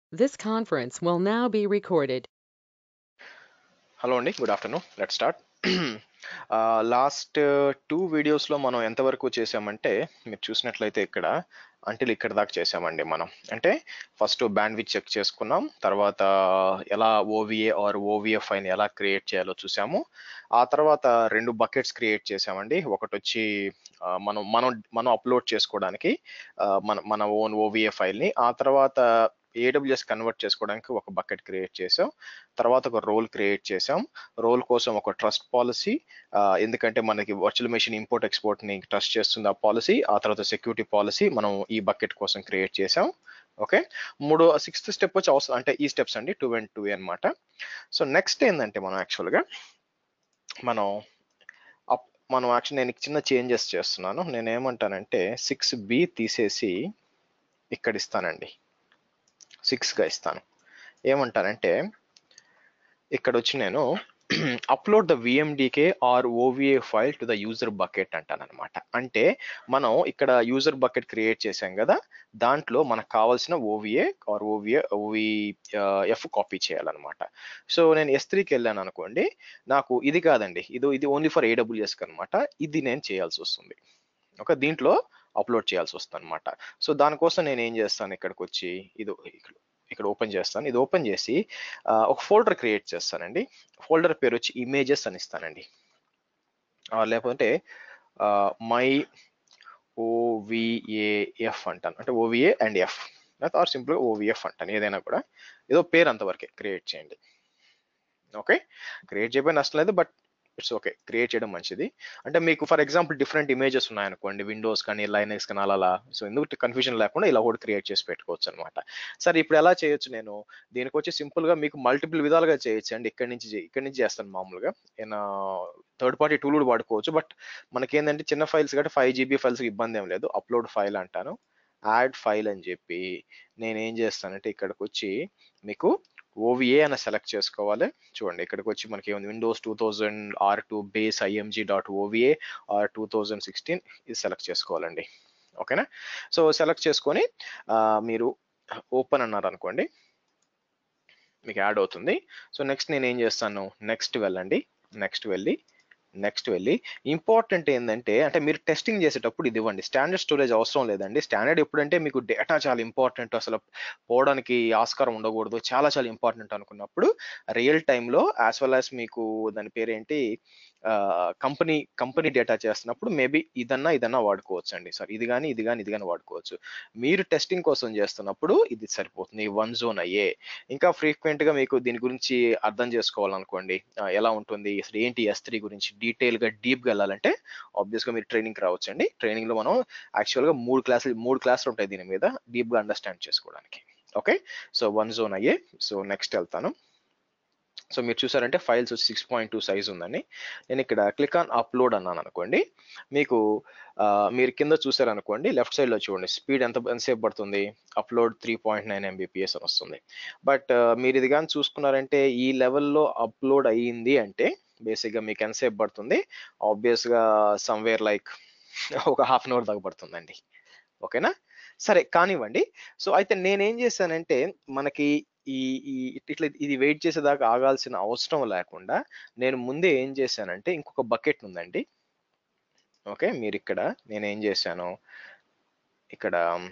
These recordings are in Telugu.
This conference will now be recorded. Hello అండి good afternoon let start last two వీడియోస్లో మనం ఎంతవరకు చేసామంటే మీరు చూసినట్లయితే ఇక్కడ అంటిల్ ఇక్కడ దాకా చేసామండి మనం అంటే ఫస్ట్ బ్యాండ్ విచ్ చెక్ చేసుకున్నాం తర్వాత ఎలా ఓవిఏ ఆర్ ఓవిఎఫ్ అని ఎలా క్రియేట్ చేయాలో చూసాము ఆ తర్వాత రెండు బకెట్స్ క్రియేట్ చేసామండి ఒకటి వచ్చి ఆ, మనం మనం మనం అప్లోడ్ చేసుకోవడానికి ఆ, మన మన ఓన్ ఓవిఏ ఫైల్ని ఆ తర్వాత ఏడబ్ల్యూఎస్ కన్వర్ట్ చేసుకోవడానికి ఒక బకెట్ క్రియేట్ చేసాం తర్వాత ఒక రోల్ క్రియేట్ చేసాం రోల్ కోసం ఒక ట్రస్ట్ పాలసీ ఎందుకంటే మనకి వర్చువల్ మెషిన్ ఇంపోర్ట్ ఎక్స్పోర్ట్ ని ట్రస్ట్ చేస్తుంది ఆ పాలసీ ఆ తర్వాత సెక్యూరిటీ పాలసీ మనం ఈ బకెట్ కోసం క్రియేట్ చేసాం ఓకే మూడో సిక్స్త్ స్టెప్ వచ్చి అవసరం అంటే ఈ స్టెప్స్ అండి టూ అండ్ టూ అనమాట సో నెక్స్ట్ ఏంటంటే మనం యాక్చువల్గా మనం అప్- మనం యాక్చువల్ నేను చిన్న చేంజెస్ చేస్తున్నాను నేను ఏమంటానంటే సిక్స్ బి తీసేసి ఇక్కడ ఇస్తానండి సిక్స్గా ఇస్తాను ఏమంటానంటే ఇక్కడ వచ్చి నేను upload the VMDK or OVA file to the user bucket అంటాను అనమాట అంటే మనం ఇక్కడ యూజర్ బకెట్ క్రియేట్ చేసాం కదా దాంట్లో మనకు కావాల్సిన OVA or OVA OVF copy చేయాలన్నమాట సో నేను ఎస్ త్రీకి వెళ్ళాను అనుకోండి నాకు ఇది కాదండి ఇది ఇది ఓన్లీ ఫర్ ఏడబ్ల్యూఎస్కి అనమాట ఇది నేను చేయాల్సి వస్తుంది ఓకే దీంట్లో అప్లోడ్ చేయాల్సి వస్తుంది అనమాట సో దానికోసం నేను ఏం చేస్తాను ఇక్కడికి వచ్చి ఇది ఇక్కడ ఇక్కడ ఓపెన్ చేస్తాను ఇది ఓపెన్ చేసి ఆ, ఒక ఫోల్డర్ క్రియేట్ చేస్తానండి ఫోల్డర్ పేరు వచ్చి ఇమేజెస్ అని ఇస్తానండి ఆ, లేకపోతే మై ఓవిఏఎఫ్ అంటాను అంటే OVA and F or simple OVF అంటాను ఏదైనా కూడా ఏదో పేరు అంతవరకే క్రియేట్ చేయండి ఓకే క్రియేట్ చేయబోయిన నష్టం లేదు బట్ ఇట్స్ ఓకే క్రియేట్ చేయడం మంచిది అంటే మీకు ఫర్ ఎగ్జాంపుల్ డిఫరెంట్ ఇమేజెస్ ఉన్నాయనుకోండి విండోస్ కానీ లైనెక్స్ కానీ అలా అలా సో ఎందుకు కన్ఫ్యూజన్ లేకుండా ఇలా కూడా క్రియేట్ చేసి పెట్టుకోవచ్చు అనమాట సరే ఇప్పుడు ఎలా చేయొచ్చు నేను దీనికి వచ్చి సింపుల్ గా మీకు మల్టిపుల్ విధాలుగా చేయొచ్చు అండి ఇక్కడి నుంచి చే- ఇక్కడి నుంచి చేస్తాను మామూలుగా నేను థర్డ్ పార్టీ టూల్ కూడా వాడుకోవచ్చు బట్ మనకేంటంటే చిన్న ఫైల్స్ కాబట్టి ఫైవ్ జీబీ ఫైల్స్ ఇబ్బంది ఏం లేదు అప్లోడ్ ఫైల్ అంటాను యాడ్ ఫైల్ అని చెప్పి నేను ఏం చేస్తానంటే ఇక్కడికి వచ్చి మీకు ఓవిఏ అని సెలెక్ట్ చేసుకోవాలి చూడండి ఇక్కడికి వచ్చి మనకి ఏముంది Windows two thousand or two base IMG dot OVA or two thousand sixteen ఇది సెలెక్ట్ చేసుకోవాలండి ఓకేనా సో సెలెక్ట్ చేసుకొని ఆ, మీరు ఓపెన్ అన్నారు అనుకోండి మీకు యాడ్ అవుతుంది సో నెక్స్ట్ నేను ఏం చేస్తాను నెక్స్ట్ వెళ్ళండి నెక్స్ట్ వెళ్ళి నెక్స్ట్ వెళ్ళి ఇంపార్టెంట్ ఏంటంటే అంటే మీరు టెస్టింగ్ చేసేటప్పుడు ఇది ఇవ్వండి స్టాండర్డ్ స్టోరేజ్ అవసరం లేదండి స్టాండర్డ్ ఎప్పుడంటే మీకు డేటా చాలా ఇంపార్టెంట్ అసలు పోవడానికి ఆస్కారం ఉండకూడదు చాలా చాలా ఇంపార్టెంట్ అనుకున్నప్పుడు రియల్ టైంలో యాజ్ వెల్ యాజ్ మీకు దాని పేరేంటి కంపెనీ కంపెనీ డేటా చేస్తున్నప్పుడు మేబీ ఇదన్నా ఇదన్నా వాడుకోవచ్చు అండి సార్ ఇది కానీ ఇది కానీ ఇది కానీ వాడుకోవచ్చు మీరు టెస్టింగ్ కోసం చేస్తున్నప్పుడు ఇది సరిపోతుంది వన్ జోన్ అయ్యే ఇంకా ఫ్రీక్వెంట్ గా మీకు దీని గురించి అర్థం చేసుకోవాలనుకోండి ఆ, ఎలా ఉంటుంది అసలు ఏంటి ఎస్ త్రీ గురించి డీటెయిల్ గా డీప్ గా వెళ్ళాలంటే ఆబ్వియస్ గా మీరు ట్రైనింగ్ రావచ్చు అండి ట్రైనింగ్ లో మనం యాక్చువల్ గా మూడు క్లాసులు మూడు క్లాసులు ఉంటాయి దీని మీద డీప్ గా అండర్స్టాండ్ చేసుకోవడానికి ఓకే సో వన్ జోన్ అయ్యే సో నెక్స్ట్ వెళ్తాను సో మీరు చూసారంటే ఫైల్స్ వచ్చి సిక్స్ పాయింట్ టూ సైజ్ ఉందండి నేను ఇక్కడ క్లిక్ ఆన్ అప్లోడ్ అన్నాను అనుకోండి మీకు ఆ, మీరు కింద చూసారనుకోండి లెఫ్ట్ సైడ్ లో చూడండి స్పీడ్ ఎంత ఎంతసేపు పడుతుంది upload three point nine MBPS అని వస్తుంది బట్ మీరు ఇది కానీ చూసుకున్నారంటే ఈ లెవెల్లో అప్లోడ్ అయ్యింది అంటే బేసిక్గా మీకు ఎంతసేపు పడుతుంది ఆబ్వియస్గా సమ్వేర్ లైక్ ఒక హాఫ్ అన్ అవర్ దాకా పడుతుందండి ఓకేనా సరే కానివ్వండి సో అయితే నేనేం చేశానంటే మనకి ఈ ఈ ఇట్లా ఇది వెయిట్ చేసేదాకా ఆగాల్సిన అవసరం లేకుండా నేను ముందే ఏం చేశానంటే ఇంకొక బకెట్ ఉందండి ఓకే మీరు ఇక్కడ నేను ఏం చేశాను ఇక్కడ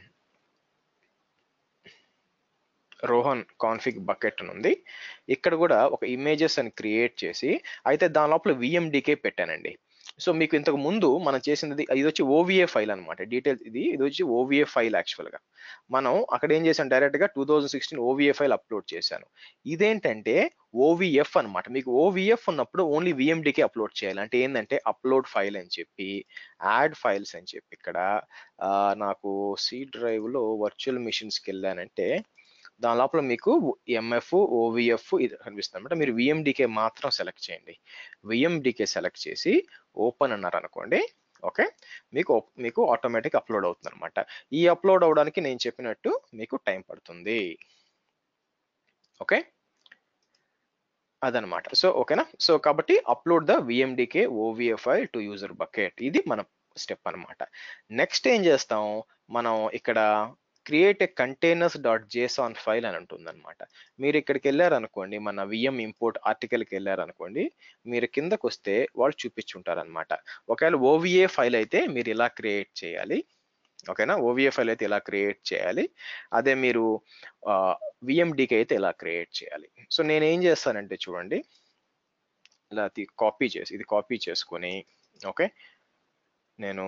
రోహన్ కాన్ఫిగ్ బకెట్ అని ఉంది ఇక్కడ కూడా ఒక ఇమేజెస్ అని క్రియేట్ చేసి అయితే దాని లోపల విఎండికే పెట్టానండి సో మీకు ఇంతకు ముందు మనం చేసింది ఇది వచ్చి ఓవిఏ ఫైల్ అనమాట డీటెయిల్స్ ఇది ఇది వచ్చి ఓవిఏ ఫైల్ యాక్చువల్గా మనం అక్కడ ఏం చేశాను డైరెక్ట్గా two thousand sixteen OVA file upload చేశాను ఇదేంటంటే ఓవిఎఫ్ అన్నమాట మీకు ఓవిఎఫ్ ఉన్నప్పుడు ఓన్లీ విఎండికే అప్లోడ్ చేయాలి అంటే ఏంటంటే అప్లోడ్ ఫైల్ అని చెప్పి యాడ్ ఫైల్స్ అని చెప్పి ఇక్కడ ఆ, నాకు సి డ్రైవ్లో వర్చువల్ మిషన్స్కి వెళ్ళానంటే దాని లోపల మీకు ఎంఎఫ్ ఓవిఎఫ్ ఇది కనిపిస్తుంది అనమాట మీరు విఎండికే మాత్రం సెలెక్ట్ చేయండి విఎండికే సెలెక్ట్ చేసి ఓపెన్ అన్నారు అనుకోండి ఓకే మీకు op- మీకు ఆటోమేటిక్ అప్లోడ్ అవుతుంది అనమాట ఈ అప్లోడ్ అవడానికి నేను చెప్పినట్టు మీకు టైం పడుతుంది ఓకే అదనమాట సో ఓకేనా సో కాబట్టి upload the VMDK OVFI to user bucket ఇది మన స్టెప్ అన్నమాట నెక్స్ట్ ఏం చేస్తాం మనం ఇక్కడ create a containers dot JSON file అని ఉంటుంది అనమాట మీరు ఇక్కడికి వెళ్ళారనుకోండి మన విఎం ఇంపోర్ట్ ఆర్టికల్కి వెళ్ళారనుకోండి మీరు కిందకు వస్తే వాళ్ళు చూపించుంటారనమాట ఒకవేళ ఓవిఏ ఫైల్ అయితే మీరు ఇలా క్రియేట్ చేయాలి ఓకేనా ఓవిఏ ఫైల్ అయితే ఇలా క్రియేట్ చేయాలి అదే మీరు విఎండికి అయితే ఇలా క్రియేట్ చేయాలి సో నేను ఏం చేస్తానంటే చూడండి ఇలా కాపీ చేసి ఇది కాపీ చేసుకొని ఓకే నేను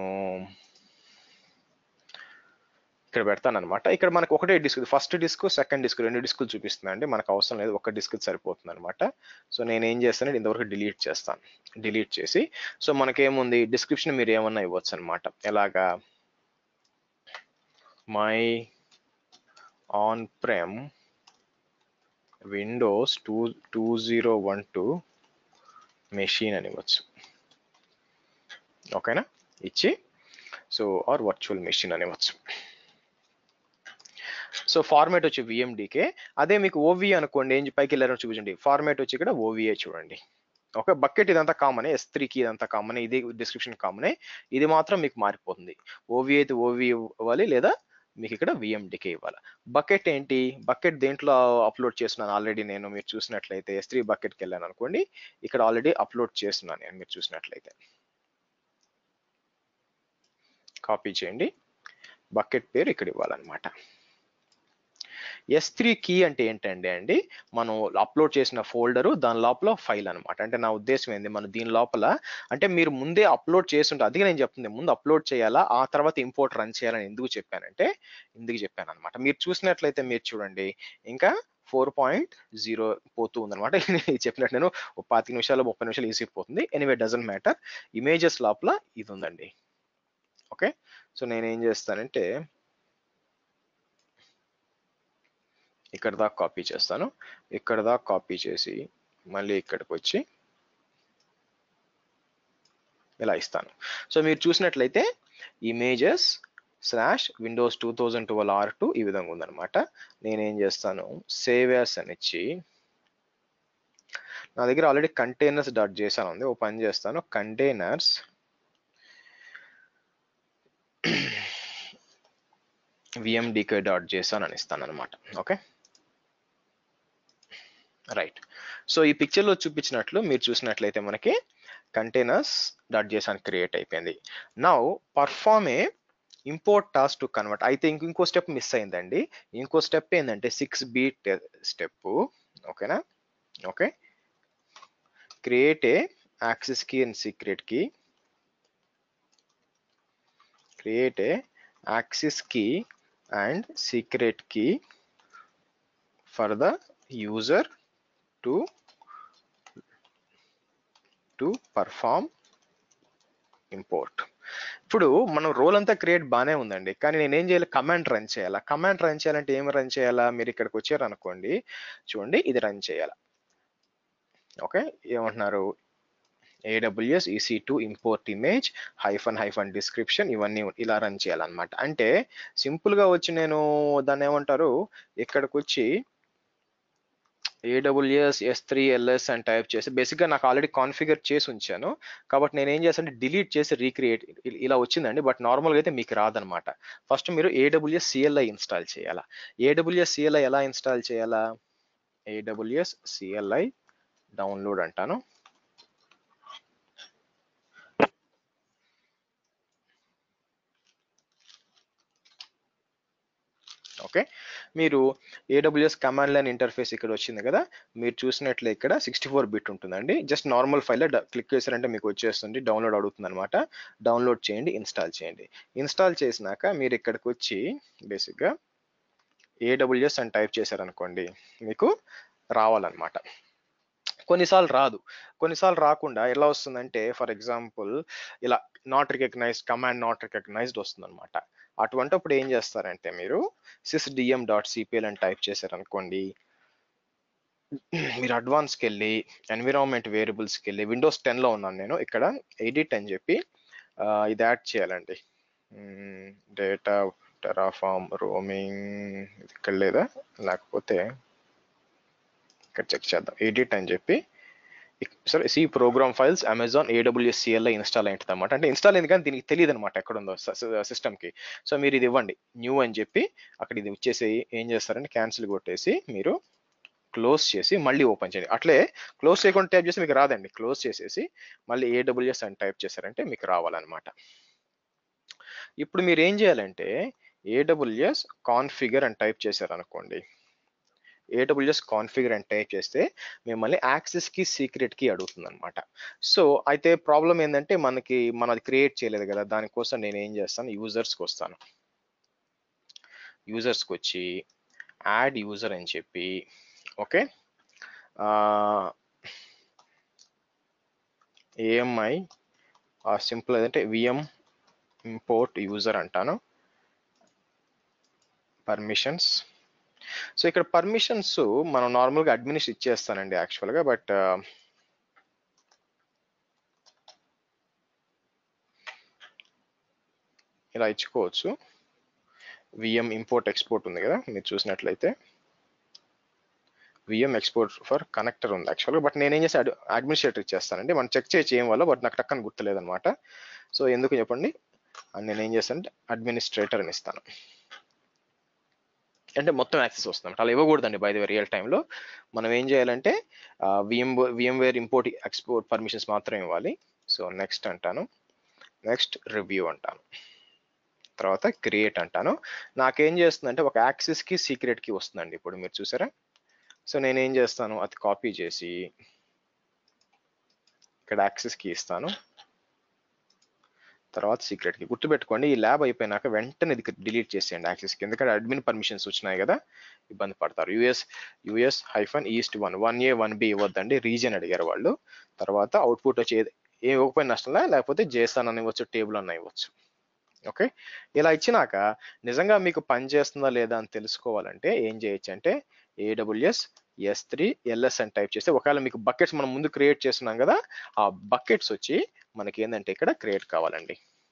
ఇక్కడ పెడతాను అనమాట ఇక్కడ మనకు ఒకటే disk first disk second disk రెండు డిస్కులు చూపిస్తుంది అండి మనకు అవసరం లేదు ఒక డిస్క్ సరిపోతుంది అనమాట సో నేను ఏం చేస్తానంటే ఇంతవరకు డిలీట్ చేస్తాను డిలీట్ చేసి సో మనకేముంది డిస్క్రిప్షన్ మీరు ఏమన్నా ఇవ్వచ్చు అనమాట ఎలాగా my on prem Windows two two zero one two machine అని ఇవ్వచ్చు ఓకేనా ఇచ్చి సో ఆర్ వర్చువల్ మెషిన్ అని ఇవ్వచ్చు సో ఫార్మేట్ వచ్చి విఎండికే అదే మీకు ఓవి అనుకోండి ఏం పైకి వెళ్ళారో చూపించండి ఫార్మేట్ వచ్చి ఇక్కడ ఓవిఏ చూడండి ఓకే బకెట్ ఇదంతా కామనే ఎస్ త్రీకి ఇదంతా కామనే ఇది డిస్క్రిప్షన్ కామనే ఇది మాత్రం మీకు మారిపోతుంది ఓవి అయితే ఓవి ఇవ్వాలి లేదా మీకు ఇక్కడ విఎండికే ఇవ్వాలి బకెట్ ఏంటి బకెట్ దేంట్లో అప్లోడ్ చేస్తున్నాను ఆల్రెడీ నేను మీరు చూసినట్లయితే ఎస్ త్రీ బకెట్కి వెళ్ళాను అనుకోండి ఇక్కడ ఆల్రెడీ అప్లోడ్ చేస్తున్నాను నేను మీరు చూసినట్లయితే కాపీ చేయండి బకెట్ పేరు ఇక్కడ ఇవ్వాలన్నమాట ఎస్ త్రీ కీ అంటే ఏంటండి అండి మనం అప్లోడ్ చేసిన ఫోల్డరు దాని లోపల ఫైల్ అనమాట అంటే నా ఉద్దేశం ఏంది మనం దీని లోపల అంటే మీరు ముందే అప్లోడ్ చేస్తుంటే అది నేను చెప్తుంది ముందు అప్లోడ్ చేయాలా ఆ తర్వాత ఇంపోర్ట్ రన్ చేయాలని ఎందుకు చెప్పానంటే ఎందుకు చెప్పాను అనమాట మీరు చూసినట్లయితే మీరు చూడండి ఇంకా ఫోర్ పాయింట్ జీరో పోతూ ఉందన్నమాట చెప్పినట్టు నేను పాతి నిమిషాలు ముప్పై నిమిషాలు ఈజీ పోతుంది ఎనీవే డజంట్ మ్యాటర్ ఇమేజెస్ లోపల ఇది ఉందండి ఓకే సో నేను ఏం చేస్తానంటే ఇక్కడ దాకా కాపీ చేస్తాను ఇక్కడ దాకా కాపీ చేసి మళ్ళీ ఇక్కడికి వచ్చి ఇలా ఇస్తాను సో మీరు చూసినట్లయితే images slash Windows two thousand twelve R two ఈ విధంగా ఉందన్నమాట నేనేం చేస్తాను సేవ్ యాస్ అని ఇచ్చి నా దగ్గర ఆల్రెడీ కంటైనర్స్ డాట్ చేశాను ఉంది ఓ పని చేస్తాను కంటైనర్స్ విఎండికే డాట్ చేసాను అని ఇస్తాను అనమాట ఓకే రైట్ సో ఈ పిక్చర్లో చూపించినట్లు మీరు చూసినట్లయితే మనకి కంటైనర్స్ డాట్ చేసాన్ క్రియేట్ అయిపోయింది now perform a import task to convert అయితే ఇంక ఇంకో స్టెప్ మిస్ అయిందండి ఇంకో స్టెప్ ఏంటంటే సిక్స్ బీట్ స్టెప్ ఓకేనా okay create a access key and secret key create a access key and secret key for the user to to perform import ఇప్పుడు మనం రోల్ అంతా క్రియేట్ బాగానే ఉందండి కానీ నేను ఏం చేయాలి కమాండ్ రన్ చేయాలా కమాండ్ రన్ చేయాలంటే ఏమి రన్ చేయాలా మీరు ఇక్కడికి వచ్చారు అనుకోండి చూడండి ఇది రన్ చేయాలా ఓకే ఏమంటున్నారు AWS EC two import image hyphen hyphen description ఇవన్నీ ఇలా రన్ చేయాలన్నమాట అంటే సింపుల్గా వచ్చి నేను దాన్ని ఏమంటారు ఇక్కడికి వచ్చి ఏడబ్ల్యూఎస్ ఎస్ త్రీ ఎల్ఎస్ అని టైప్ చేసి బేసిక్గా నాకు ఆల్రెడీ కాన్ఫిగర్ చేసి ఉంచాను కాబట్టి నేను ఏం చేస్తాను డిలీట్ చేసి రీక్రియేట్ ఇలా వచ్చిందండి బట్ నార్మల్గా అయితే మీకు రాదనమాట ఫస్ట్ మీరు ఏడబ్ల్యూఎస్ సిఎల్ఐ ఇన్స్టాల్ చేయాలా ఏడబ్ల్యూఎస్ సిఎల్ఐ ఎలా ఇన్స్టాల్ చేయాలా ఏడబ్ల్యూఎస్ సిఎల్ఐ డౌన్లోడ్ అంటాను ఓకే మీరు ఏడబ్ల్యూఎస్ కమాండ్ లైన్ ఇంటర్ఫేస్ ఇక్కడ వచ్చింది కదా మీరు చూసినట్లే ఇక్కడ సిక్స్టీ ఫోర్ బిట్ ఉంటుందండి జస్ట్ నార్మల్ ఫైల్ క్లిక్ చేశారంటే మీకు వచ్చేస్తుంది డౌన్లోడ్ అడుగుతుంది అనమాట డౌన్లోడ్ చేయండి ఇన్స్టాల్ చేయండి ఇన్స్టాల్ చేసినాక మీరు ఇక్కడికి వచ్చి బేసిక్గా ఏడబ్ల్యూఎస్ అని టైప్ చేశారనుకోండి మీకు రావాలన్నమాట కొన్నిసార్లు రాదు కొన్నిసార్లు రాకుండా ఎలా వస్తుందంటే ఫర్ ఎగ్జాంపుల్ ఇలా not recognized command not recognized వస్తుంది అనమాట అటువంటిప్పుడు ఏం చేస్తారంటే మీరు సిస్డిఎం డాట్ సిపిఎల్ అని టైప్ చేశారనుకోండి మీరు అడ్వాన్స్కి వెళ్ళి ఎన్విరాన్మెంట్ వేరియబుల్స్కి వెళ్ళి విండోస్ టెన్లో ఉన్నాను నేను ఇక్కడ ఎడిట్ అని చెప్పి ఇది యాడ్ చేయాలండి డేటా టెరాఫామ్ రోమింగ్ ఇక్కడ లేదా లేకపోతే ఇక్కడ చెక్ చేద్దాం ఎడిట్ అని చెప్పి సరే C program files Amazon AWS CLI install అయింటుంది అనమాట అంటే ఇన్స్టాల్ అయింది కానీ దీనికి తెలియదు అనమాట ఎక్కడుందో సిస్టమ్కి సో మీరు ఇది ఇవ్వండి న్యూ అని చెప్పి అక్కడ ఇది వచ్చేసి ఏం చేస్తారంటే క్యాన్సిల్ కొట్టేసి మీరు క్లోజ్ చేసి మళ్ళీ ఓపెన్ చేయండి అట్లే క్లోజ్ చేయకుండా టైప్ చేస్తే మీకు రాదండి క్లోజ్ చేసేసి మళ్ళీ ఏడబ్ల్యూఎస్ అని టైప్ చేశారంటే మీకు రావాలన్నమాట ఇప్పుడు మీరు ఏం చేయాలంటే ఏడబ్ల్యూఎస్ కాన్ఫిగర్ అని టైప్ చేశారనుకోండి ఏడబ్ల్యూఎస్ కాన్ఫిగర్ అని టైప్ చేస్తే మిమ్మల్ని యాక్సెస్ కి సీక్రెట్ కి అడుగుతుంది అనమాట సో అయితే ప్రాబ్లం ఏంటంటే మనకి మనం అది క్రియేట్ చేయలేదు కదా దానికోసం నేను ఏం చేస్తాను యూజర్స్కి వస్తాను యూజర్స్కి వచ్చి యాడ్ యూజర్ అని చెప్పి ఓకే ఏఎంఐ సింపుల్ ఏదంటే విఎం ఇంపోర్ట్ యూజర్ అంటాను పర్మిషన్స్ సో ఇక్కడ పర్మిషన్స్ మనం నార్మల్గా అడ్మినిస్ట్ ఇచ్చేస్తానండి యాక్చువల్గా బట్ ఇలా ఇచ్చుకోవచ్చు విఎం ఇంపోర్ట్ ఎక్స్పోర్ట్ ఉంది కదా మీరు చూసినట్లయితే విఎం ఎక్స్పోర్ట్ ఫర్ కనెక్టర్ ఉంది యాక్చువల్గా బట్ నేనేం చేసి అడ్మినిస్ట్రేటర్ ఇచ్చేస్తానండి మనం చెక్ చేసి ఏం వల్ల బట్ నాకు టక్కని గుర్తులేదనమాట సో ఎందుకు చెప్పండి అండ్ నేను ఏం చేస్తానంటే అడ్మినిస్ట్రేటర్ అని ఇస్తాను అంటే మొత్తం యాక్సెస్ వస్తుంది అలా ఇవ్వకూడదండి బై ద వే రియల్ టైంలో మనం ఏం చేయాలంటే VM VMware import export permissions మాత్రం ఇవ్వాలి సో నెక్స్ట్ అంటాను నెక్స్ట్ రివ్యూ అంటాను తర్వాత క్రియేట్ అంటాను నాకేం చేస్తుందంటే ఒక యాక్సెస్కి సీక్రెట్కి వస్తుందండి ఇప్పుడు మీరు చూసారా సో నేను ఏం చేస్తాను అది కాపీ చేసి ఇక్కడ యాక్సెస్కి ఇస్తాను తర్వాత సీక్రెట్కి గుర్తుపెట్టుకోండి ఈ ల్యాబ్ అయిపోయినాక వెంటనే ఇది డిలీట్ చేసేయండి యాక్సెస్కి ఎందుకంటే అడ్మిన్ పర్మిషన్స్ వచ్చినాయి కదా ఇబ్బంది పడతారు US US hyphen east one one A one B ఇవ్వద్దండి రీజన్ అడిగారు వాళ్ళు తర్వాత అవుట్పుట్ వచ్చి ఏ ఇవ్వకపోయిన నష్టంలా లేకపోతే జేసాన్ అని ఇవ్వచ్చు టేబుల్ అన్న ఇవ్వచ్చు ఓకే ఇలా ఇచ్చినాక నిజంగా మీకు పని చేస్తుందా లేదా అని తెలుసుకోవాలంటే ఏం చేయొచ్చు అంటే ఏడబ్ల్యూఎస్ ఎస్ త్రీ ఎల్ఎస్ అని టైప్ చేస్తే ఒకవేళ మీకు బకెట్స్ మనం ముందు క్రియేట్ చేస్తున్నాం కదా ఆ బకెట్స్ వచ్చి మనకి ఏంటంటే ఇక్కడ క్రియేట్ కావాలండి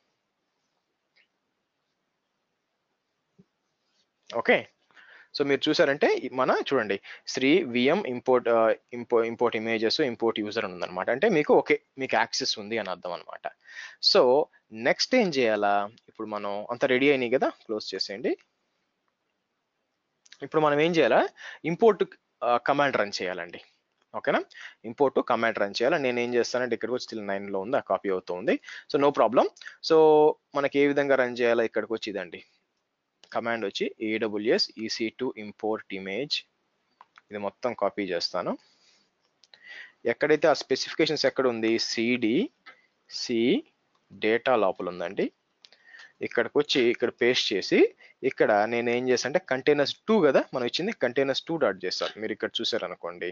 ఓకే సో మీరు చూసారంటే మన చూడండి శ్రీ విఎం ఇంపోర్ట్ ఇంపో ఇంపోర్ట్ ఇమేజెస్ ఇంపోర్ట్ యూజర్ అని ఉందన్నమాట అంటే మీకు ఓకే మీకు యాక్సెస్ ఉంది అని అర్థం అనమాట సో నెక్స్ట్ ఏం చేయాలా ఇప్పుడు మనం అంత రెడీ అయినాయి కదా క్లోజ్ చేసేయండి ఇప్పుడు మనం ఏం చేయాలా ఇంపోర్ట్ కమాండ్ రన్ చేయాలండి ఓకేనా ఇంపోర్ట్ కమాండ్ రన్ చేయాలి నేను ఏం చేస్తానంటే ఇక్కడికి వచ్చి స్టిల్ నైన్లో ఉంది ఆ కాపీ అవుతుంది సో నో ప్రాబ్లం సో మనకి ఏ విధంగా రన్ చేయాలో ఇక్కడికి వచ్చి ఇదండి కమాండ్ వచ్చి AWS EC two import image ఇది మొత్తం కాపీ చేస్తాను ఎక్కడైతే ఆ స్పెసిఫికేషన్స్ ఎక్కడ ఉంది సిడి సి డేటా లోపల ఉందండి ఇక్కడికి వచ్చి ఇక్కడ పేస్ట్ చేసి ఇక్కడ నేను ఏం చేస్తాను అంటే కంటైనర్స్ టూ కదా మనం ఇచ్చింది కంటైనర్స్ టూ డాట్ చేస్తాను మీరు ఇక్కడ చూసారు అనుకోండి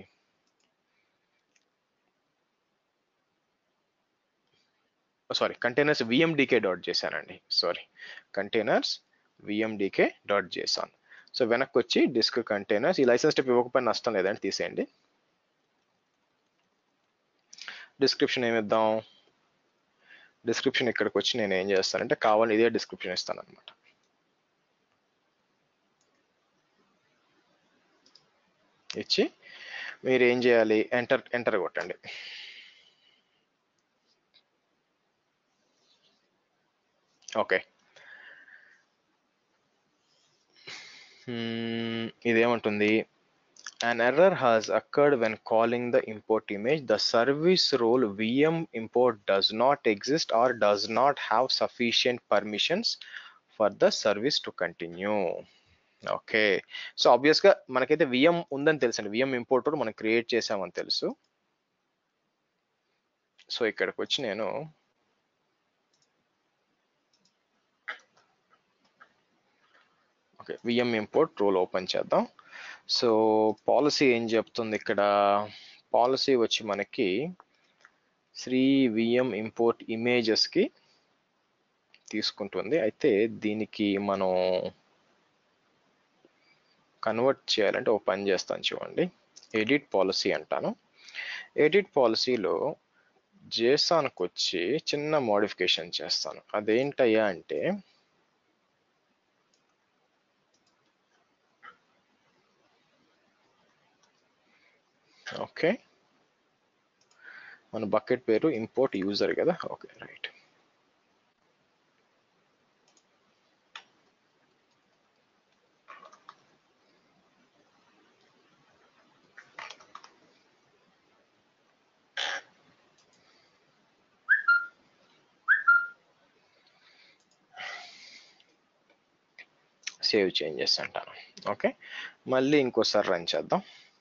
సారీ కంటైనర్స్ విఎండికే డాట్ చేశానండి sorry containers VMDK dot JSON so వెనక్కి వచ్చి డిస్క్ కంటైనర్స్ ఈ లైసెన్స్ టైప్ ఇవ్వకపోయినా నష్టం లేదండి తీసేయండి డిస్క్రిప్షన్ ఏమిద్దాం డిస్క్రిప్షన్ ఇక్కడికి వచ్చి నేను ఏం చేస్తానంటే కావాలి ఇదే డిస్క్రిప్షన్ ఇస్తాను అనమాట ఇచ్చి మీరు ఏం చేయాలి ఎంటర్ ఎంటర్ కొట్టండి ఓకే ఇదేమంటుంది an error has occurred when calling the import image the service role vm import does not exist or does not have sufficient permissions for the service to continue okay so obvious గా మనకైతే విఎం ఉందని తెలుసండి విఎం ఇంపోర్ట్ మనం క్రియేట్ చేసామని తెలుసు సో ఇక్కడికి వచ్చి నేను okay VM import role open చేద్దాం సో పాలసీ ఏం చెప్తుంది ఇక్కడ పాలసీ వచ్చి మనకి శ్రీ విఎం ఇంపోర్ట్ ఇమేజెస్కి తీసుకుంటుంది అయితే దీనికి మనం కన్వర్ట్ చేయాలంటే ఓ పని చేస్తాను చూడండి ఎడిట్ పాలసీ అంటాను ఎడిట్ పాలసీలో జేసాన్కి వచ్చి చిన్న మోడిఫికేషన్ చేస్తాను అదేంటయ్యా అంటే ఓకే మన బకెట్ పేరు ఇంపోర్ట్ యూజర్ కదా ఓకే రైట్ సేవ్ చేంజెస్ అంటాను ఓకే మళ్ళీ ఇంకోసారి రన్ చేద్దాం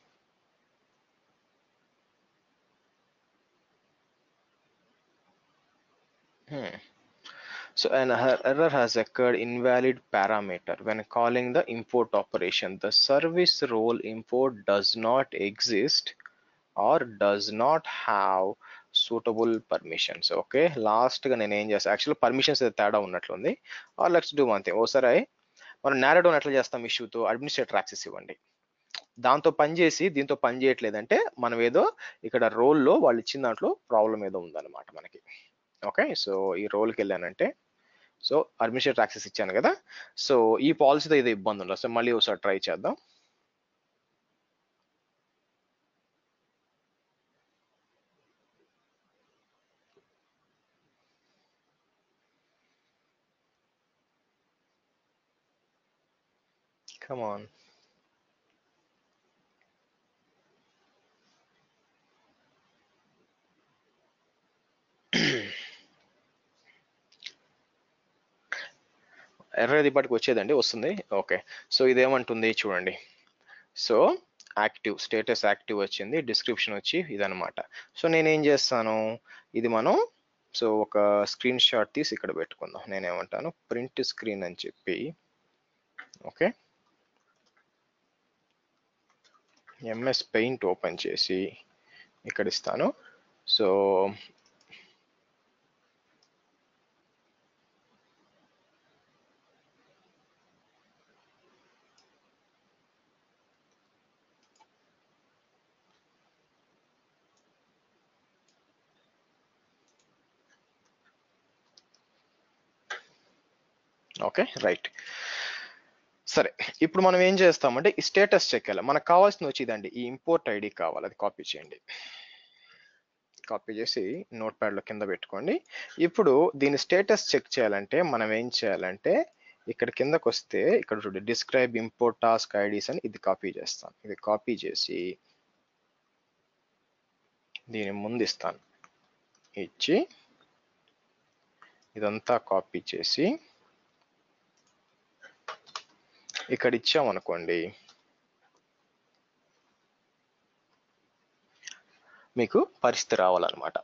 Hmm. So an er- error has occurred invalid parameter when calling the import operation. The service role import does not exist or does not have suitable permissions okay last గా నేను ఏం చేస్తాను యాక్చువల్ పర్మిషన్స్ తేడా ఉన్నట్లుంది or let's do one thing ఓసారి మనం నేరో డౌన్ ఎట్లా చేస్తాం ఇష్యూతో అడ్మినిస్ట్రేటర్ యాక్సెస్ ఇవ్వండి దాంతో పని చేసి దీంతో పని చేయట్లేదంటే మనం ఏదో ఇక్కడ రోల్లో వాళ్ళు ఇచ్చిన దాంట్లో ప్రాబ్లం ఏదో ఉందన్నమాట మనకి ఓకే సో ఈ రోల్కి వెళ్ళానంటే సో అడ్మినిస్ట్రేటర్ యాక్సెస్ ఇచ్చాను కదా సో ఈ పాలసీతో ఏదో ఇబ్బంది ఉండదు సో మళ్ళీ ఒకసారి ట్రై చేద్దాం Come on. ఎర్ర ఇప్పటికి వచ్చేదండి వస్తుంది ఓకే సో ఇదేమంటుంది చూడండి సో యాక్టివ్ స్టేటస్ యాక్టివ్ వచ్చింది డిస్క్రిప్షన్ వచ్చి ఇదనమాట సో నేనేం చేస్తాను ఇది మనం సో ఒక స్క్రీన్ షాట్ తీసి ఇక్కడ పెట్టుకుందాం నేనేమంటాను ప్రింట్ స్క్రీన్ అని చెప్పి ఓకే ఎంఎస్ పెయింట్ ఓపెన్ చేసి ఇక్కడ ఇస్తాను సో ఓకే రైట్ సరే ఇప్పుడు మనం ఏం చేస్తామంటే ఈ స్టేటస్ చెక్ చేయాలి మనకు కావాల్సింది వచ్చిందండి ఈ ఇంపోర్ట్ ఐడి కావాలి అది కాపీ చేయండి కాపీ చేసి నోట్ ప్యాడ్లో కింద పెట్టుకోండి ఇప్పుడు దీని స్టేటస్ చెక్ చేయాలంటే మనం ఏం చేయాలంటే ఇక్కడ కిందకు వస్తే ఇక్కడ చూడండి డిస్క్రైబ్ ఇంపోర్ట్ టాస్క్ ఐడీస్ అని ఇది కాపీ చేస్తాను ఇది కాపీ చేసి దీని ముందు ఇస్తాను ఇచ్చి ఇదంతా కాపీ చేసి ఇక్కడ ఇచ్చామనుకోండి మీకు పరిస్థితి రావాలన్నమాట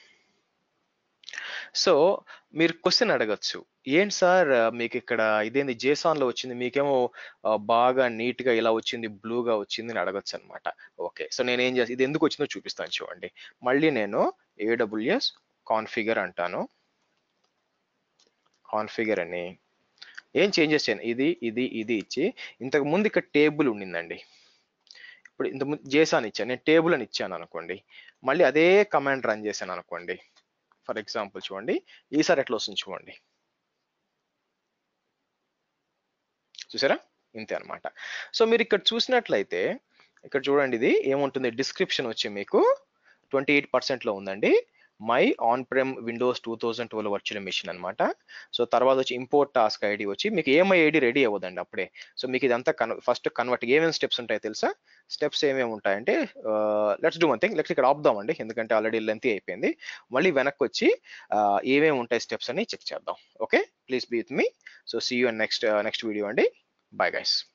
సో మీరు క్వశ్చన్ అడగచ్చు ఏంటి సార్ మీకు ఇక్కడ ఇదేంది జేసాన్ లో వచ్చింది మీకేమో ఆ, బాగా నీట్ గా ఇలా వచ్చింది బ్లూగా వచ్చింది అని అడగచ్చు అనమాట ఓకే సో నేను ఏం చేస్తాను ఇది ఎందుకు వచ్చిందో చూపిస్తాను చూడండి మళ్ళీ నేను ఏడబ్ల్యూఎస్ కాన్ఫిగర్ అంటాను కాన్ఫిగర్ అని ఏం చేంజెస్ చేయను ఇది ఇది ఇది ఇచ్చి ఇంతకు ముందు ఇక్కడ టేబుల్ ఉండిందండి ఇప్పుడు ఇంత ముందు జేసాన్ ఇచ్చాను నేను టేబుల్ అని ఇచ్చాను అనుకోండి మళ్ళీ అదే కమాండ్ రన్ చేశాను అనుకోండి ఫర్ ఎగ్జాంపుల్ చూడండి ఈసారి ఎట్లా వస్తుంది చూడండి చూసారా ఇంతే అన్నమాట సో మీరు ఇక్కడ చూసినట్లయితే ఇక్కడ చూడండి ఇది ఏముంటుంది డిస్క్రిప్షన్ వచ్చి మీకు ట్వంటీ ఎయిట్ పర్సెంట్లో ఉందండి my on prem Windows two thousand twelve virtual machine అనమాట సో తర్వాత వచ్చి ఇంపోర్ట్ టాస్క్ ఐడి వచ్చి మీకు ఏమై ఐడి రెడీ అవ్వదండి అప్పుడే సో మీకు ఇదంతా కన్ ఫస్ట్ కన్వర్ట్ ఏమేమి స్టెప్స్ ఉంటాయో తెలుసా స్టెప్స్ ఏమేమి ఉంటాయంటే let's do one thing let's ఇక్కడ ఆపుదామండి ఎందుకంటే ఆల్రెడీ లెంత్ అయిపోయింది మళ్ళీ వెనక్కి వచ్చి ఆ, ఏమేమి ఉంటాయి స్టెప్స్ అని చెక్ చేద్దాం okay please be with me so see you next next video అండి బాయ్ గైస్